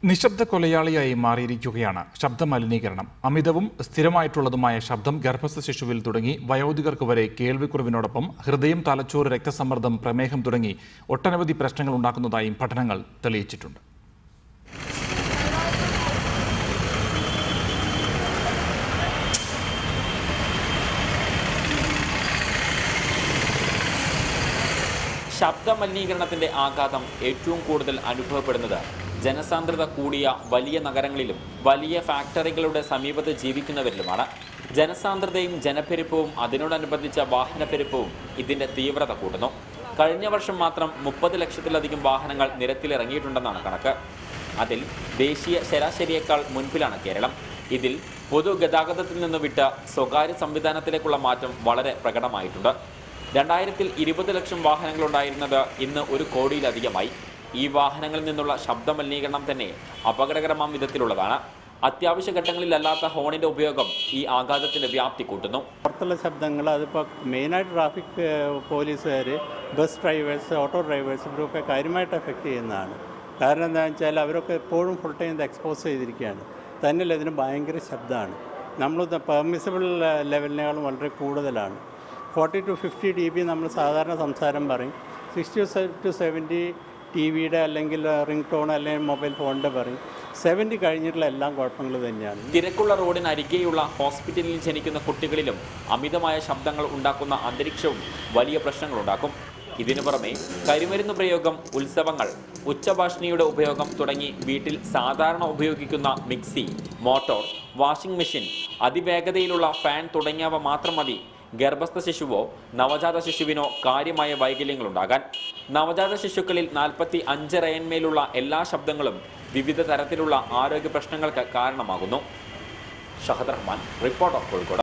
നിശബ്ദ കൊലയാളിയായി മാറിയിരിക്കുകയാണ് ശബ്ദ മലിനീകരണം അമിതവും സ്ഥിരമായിട്ടുള്ളതുമായ ശബ്ദം ഗർഭസ്ഥ ശിശുവിൽ തുടങ്ങി വയോധികർക്ക് വരെ കേൾവിക്കുറവിനോടൊപ്പം ഹൃദയം തലച്ചോറ് രക്തസമ്മർദ്ദം പ്രമേഹം തുടങ്ങി ഒട്ടനവധി പ്രശ്നങ്ങൾ ഉണ്ടാക്കുന്നതായും പഠനങ്ങൾ തെളിയിച്ചിട്ടുണ്ട് ശബ്ദ മലിനീകരണത്തിന്റെ ആഘാതം ഏറ്റവും കൂടുതൽ അനുഭവപ്പെടുന്നത് ജനസാന്ദ്രത കൂടിയ വലിയ നഗരങ്ങളിലും വലിയ ഫാക്ടറികളുടെ സമീപത്ത് ജീവിക്കുന്നവരിലുമാണ് ജനസാന്ദ്രതയും ജനപ്പെരുപ്പവും അതിനോടനുബന്ധിച്ച വാഹനപ്പെരുപ്പവും ഇതിന്റെ തീവ്രത കൂട്ടുന്നു കഴിഞ്ഞ വർഷം മാത്രം മുപ്പത് ലക്ഷത്തിലധികം വാഹനങ്ങൾ നിരത്തിലിറങ്ങിയിട്ടുണ്ടെന്നാണ് കണക്ക് അതിൽ ദേശീയ ശരാശരിയേക്കാൾ മുൻപിലാണ് കേരളം ഇതിൽ പൊതുഗതാഗതത്തിൽ നിന്ന് വിട്ട് സ്വകാര്യ സംവിധാനത്തിലേക്കുള്ള മാറ്റം വളരെ പ്രകടമായിട്ടുണ്ട് രണ്ടായിരത്തിൽ ഇരുപത് ലക്ഷം വാഹനങ്ങളുണ്ടായിരുന്നത് ഇന്ന് ഒരു കോടിയിലധികമായി ഈ വാഹനങ്ങളിൽ നിന്നുള്ള ശബ്ദ മലിനീകരണം തന്നെ അപകടകരമാം വിധത്തിലുള്ളതാണ് അത്യാവശ്യ ഘട്ടങ്ങളിലല്ലാത്ത ഹോണിന്റെ ഉപയോഗം ഈ ആഘാതത്തിന്റെ വ്യാപ്തി കൂട്ടുന്നു പുറത്തുള്ള ശബ്ദങ്ങൾ അതിപ്പോൾ മെയിനായിട്ട് ട്രാഫിക് പോലീസുകാർ ബസ് ഡ്രൈവേഴ്സ് ഓട്ടോ ഡ്രൈവേഴ്സ് ഇവരൊക്കെ കാര്യമായിട്ട് എഫക്റ്റ് ചെയ്യുന്നതാണ് കാരണം എന്താണെന്ന് വെച്ചാൽ അവരൊക്കെ എപ്പോഴും ഫുൾ ടൈം ഇത് എക്സ്പോസ് ചെയ്തിരിക്കുകയാണ് തന്നെയല്ല ഇതിന് ഭയങ്കര ശബ്ദമാണ് നമ്മൾ പെർമിസിബിൾ ലെവലിനേക്കാളും വളരെ കൂടുതലാണ് forty to fifty D B നമ്മൾ സാധാരണ സംസാരം പറയും സിക്സ്റ്റി ടു സെവൻറ്റി ടി വിയുടെ അല്ലെങ്കിൽ റിംഗ് ടോൺ അല്ലെങ്കിൽ മൊബൈൽ ഫോണിൻ്റെ പറയും സെവൻറ്റി കഴിഞ്ഞിട്ടുള്ള എല്ലാം കുഴപ്പങ്ങൾ തന്നെയാണ് തിരക്കുള്ള റോഡിനരികെയുള്ള ഹോസ്പിറ്റലിൽ ജനിക്കുന്ന കുട്ടികളിലും അമിതമായ ശബ്ദങ്ങൾ ഉണ്ടാക്കുന്ന അന്തരീക്ഷവും വലിയ പ്രശ്നങ്ങളുണ്ടാക്കും ഇതിനു പുറമെ കരിമരുന്ന് പ്രയോഗം ഉത്സവങ്ങൾ ഉച്ചഭാഷിണിയുടെ ഉപയോഗം തുടങ്ങി വീട്ടിൽ സാധാരണ ഉപയോഗിക്കുന്ന മിക്സി മോട്ടോർ വാഷിംഗ് മെഷീൻ അതിവേഗതയിലുള്ള ഫാൻ തുടങ്ങിയവ മാത്രം മതി ഗർഭസ്ഥ ശിശുവോ നവജാത ശിശുവിനോ കാര്യമായ വൈകല്യങ്ങളുണ്ടാകാൻ നവജാത ശിശുക്കളിൽ നാൽപ്പത്തി അഞ്ച് റയന്മേലുള്ള എല്ലാ ശബ്ദങ്ങളും വിവിധ തരത്തിലുള്ള ആരോഗ്യ പ്രശ്നങ്ങൾക്ക് കാരണമാകുന്നു ഷഹദ് റഹ്മാൻ റിപ്പോർട്ടർ കോഴിക്കോട്